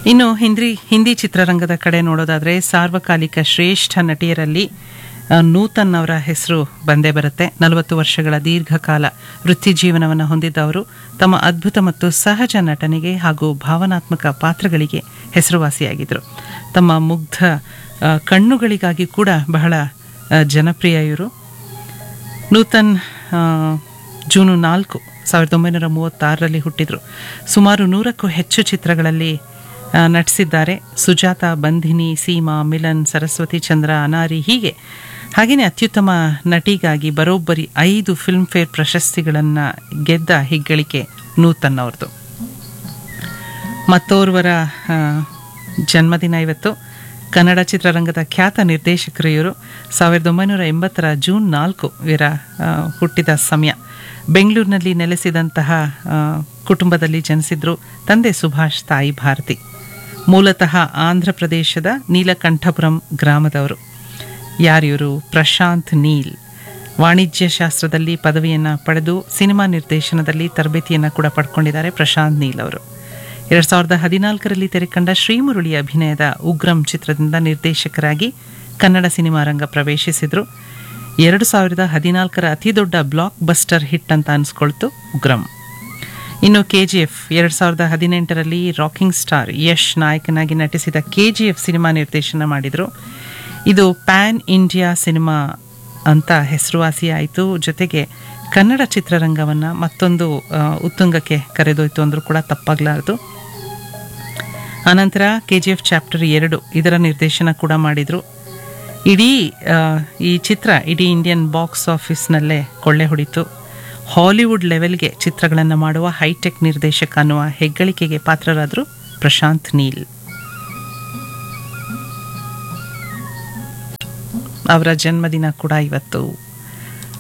ಇನ್ನು ಹಿಂದಿ ಹಿಂದಿ ಚಿತ್ರರಂಗದ ಕಡೆ ನೋಡೋದಾದರೆ ಸಾರ್ವಕಾಲಿಕ ಶ್ರೇಷ್ಠ ನಟಿಯರಲ್ಲಿ ಆ, ನೂತನ್ ಅವರ ಹೆಸರು ಬಂದೇ ಬರುತ್ತೆ ನಲವತ್ತು ವರ್ಷಗಳ ದೀರ್ಘಕಾಲ ವೃತ್ತಿ ಜೀವನವನ್ನು ಹೊಂದಿದ್ದವರು ತಮ್ಮ ಅದ್ಭುತ ಮತ್ತು ಸಹಜ ನಟನೆಗೆ ಹಾಗೂ ಭಾವನಾತ್ಮಕ ಪಾತ್ರಗಳಿಗೆ ಹೆಸರುವಾಸಿಯಾಗಿದ್ದರು ತಮ್ಮ ಮುಗ್ಧ ಆ, ಕಣ್ಣುಗಳಿಗಾಗಿ ಕೂಡ ಬಹಳ ಆ, ಜನಪ್ರಿಯ ಇವರು ನೂತನ್ ಆ, ಜೂನು ನಾಲ್ಕು ಸಾವಿರದ ಒಂಬೈನೂರ ಮೂವತ್ತಾರರಲ್ಲಿ ಹುಟ್ಟಿದರು ಸುಮಾರು ನೂರಕ್ಕೂ ಹೆಚ್ಚು ಚಿತ್ರಗಳಲ್ಲಿ ಆ, ನಟಿಸಿದ್ದಾರೆ ಸುಜಾತ ಬಂಧಿನಿ ಸೀಮಾ ಮಿಲನ್ ಸರಸ್ವತಿ ಚಂದ್ರ ಅನಾರಿ ಹೀಗೆ ಹಾಗೆಯೇ ಅತ್ಯುತ್ತಮ ನಟಿಗಾಗಿ ಬರೋಬ್ಬರಿ ಐದು ಫಿಲ್ಮ್ಫೇರ್ ಪ್ರಶಸ್ತಿಗಳನ್ನು ಗೆದ್ದ ಹೆಗ್ಗಳಿಕೆ ನೂತನ್ ಅವ್ರದ್ದು ಮತ್ತೋರ್ವರ ಆ, ಜನ್ಮದಿನ ಇವತ್ತು ಕನ್ನಡ ಚಿತ್ರರಂಗದ ಖ್ಯಾತ ನಿರ್ದೇಶಕರು ಇವರು ಸಾವಿರದ ಒಂಬೈನೂರ ಎಂಬತ್ತರ ಜೂನ್ ನಾಲ್ಕು ಇವರ ಆ, ಹುಟ್ಟಿದ ಸಮಯ ಬೆಂಗಳೂರಿನಲ್ಲಿ ನೆಲೆಸಿದಂತಹ ಆ, ಕುಟುಂಬದಲ್ಲಿ ಜನಿಸಿದ್ರು ತಂದೆ ಸುಭಾಷ್ ತಾಯಿ ಭಾರತಿ ಮೂಲತಃ ಆಂಧ್ರ ಪ್ರದೇಶದ ನೀಲಕಂಠಪುರಂ ಗ್ರಾಮದವರು ಯಾರಿವರು ಪ್ರಶಾಂತ್ ನೀಲ್ ವಾಣಿಜ್ಯ ಶಾಸ್ತ್ರದಲ್ಲಿ ಪದವಿಯನ್ನು ಪಡೆದು ಸಿನಿಮಾ ನಿರ್ದೇಶನದಲ್ಲಿ ತರಬೇತಿಯನ್ನು ಕೂಡ ಪಡ್ಕೊಂಡಿದ್ದಾರೆ ಪ್ರಶಾಂತ್ ನೀಲ್ ಅವರು ಎರಡು ಸಾವಿರದ ಹದಿನಾಲ್ಕರಲ್ಲಿ ತೆರೆಕಂಡ ಶ್ರೀಮುರಳಿ ಅಭಿನಯದ ಉಗ್ರಂ ಚಿತ್ರದಿಂದ ನಿರ್ದೇಶಕರಾಗಿ ಕನ್ನಡ ಸಿನಿಮಾ ರಂಗ ಪ್ರವೇಶಿಸಿದರು ಎರಡು ಸಾವಿರದ ಹದಿನಾಲ್ಕರ ಅತಿದೊಡ್ಡ ಬ್ಲಾಕ್ ಬಸ್ಟರ್ ಹಿಟ್ ಅಂತ ಅನಿಸ್ಕೊಳ್ತು ಉಗ್ರಂ ಇನ್ನು ಕೆ ಜಿ ಎಫ್ ಎರಡು ಸಾವಿರದ ಹದಿನೆಂಟರಲ್ಲಿ ರಾಕಿಂಗ್ ಸ್ಟಾರ್ ಯಶ್ ನಾಯಕನಾಗಿ ನಟಿಸಿದ ಕೆ ಜಿ ಎಫ್ ಸಿನಿಮಾ ನಿರ್ದೇಶನ ಮಾಡಿದರು ಇದು ಪ್ಯಾನ್ ಇಂಡಿಯಾ ಸಿನಿಮಾ ಅಂತ ಹೆಸರುವಾಸಿಯಾಯಿತು ಜೊತೆಗೆ ಕನ್ನಡ ಚಿತ್ರರಂಗವನ್ನು ಮತ್ತೊಂದು ಆ, ಉತ್ತುಂಗಕ್ಕೆ ಕರೆದೊಯ್ತು ಅಂದರೂ ಕೂಡ ತಪ್ಪಾಗಲಾರದು ಆನಂತರ ಕೆ ಜಿ ಎಫ್ ಚಾಪ್ಟರ್ ಎರಡು ಇದರ ನಿರ್ದೇಶನ ಕೂಡ ಮಾಡಿದರು ಇಡೀ ಆ, ಈ ಚಿತ್ರ ಇಡೀ ಇಂಡಿಯನ್ ಬಾಕ್ಸ್ ಆಫೀಸ್ನಲ್ಲೇ ಕೊಳ್ಳೆ ಹೊಡಿತು ಹಾಲಿವುಡ್ ಲೆವೆಲ್ಗೆ ಚಿತ್ರಗಳನ್ನು ಮಾಡುವ ಹೈಟೆಕ್ ನಿರ್ದೇಶಕ ಅನ್ನುವ ಹೆಗ್ಗಳಿಕೆಗೆ ಪಾತ್ರರಾದರು ಪ್ರಶಾಂತ್ ನೀಲ್ ಅವರ ಜನ್ಮದಿನ ಕೂಡ ಇವತ್ತು